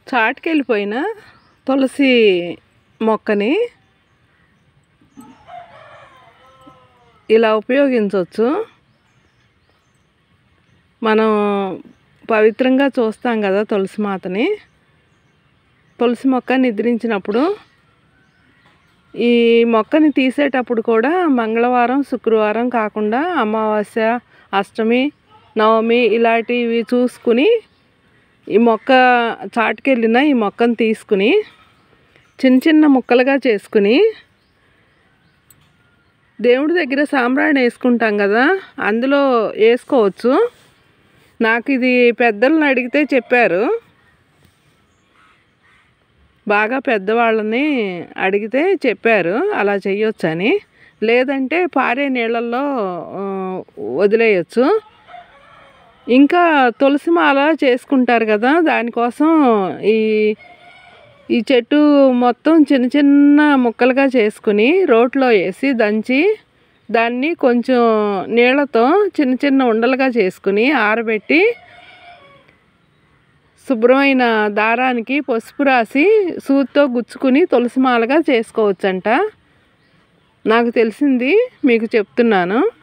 చాటుకెళ్ళిపోయిన తులసి మొక్కని ఇలా ఉపయోగించవచ్చు మనం పవిత్రంగా చూస్తాం కదా తులసి మాతని తులసి మొక్క నిద్రించినప్పుడు ఈ మొక్కని తీసేటప్పుడు కూడా మంగళవారం శుక్రవారం కాకుండా అమావాస్య అష్టమి నవమి ఇలాంటివి చూసుకుని ఈ మొక్క చాటుకెళ్ళిన ఈ మొక్కను తీసుకుని చిన్న చిన్న ముక్కలుగా చేసుకుని దేవుడి దగ్గర సాంబ్రాణి వేసుకుంటాం కదా అందులో వేసుకోవచ్చు నాకు ఇది పెద్దలను అడిగితే చెప్పారు బాగా పెద్దవాళ్ళని అడిగితే చెప్పారు అలా చెయ్యొచ్చని లేదంటే పారే నీళ్ళల్లో ఆ, వదిలేయచ్చు ఇంకా తులసి మాల చేసుకుంటారు కదా దానికోసం ఈ ఈ చెట్టు మొత్తం చిన్న చిన్న ముక్కలుగా చేసుకుని రోట్లో వేసి దంచి దాన్ని కొంచెం నీళ్ళతో చిన్న చిన్న ఉండలుగా చేసుకుని ఆరబెట్టి శుభ్రమైన దారానికి పసుపు రాసి సూదితో గుచ్చుకుని తులసి మాలగా చేసుకోవచ్చంట నాకు తెలిసింది మీకు చెప్తున్నాను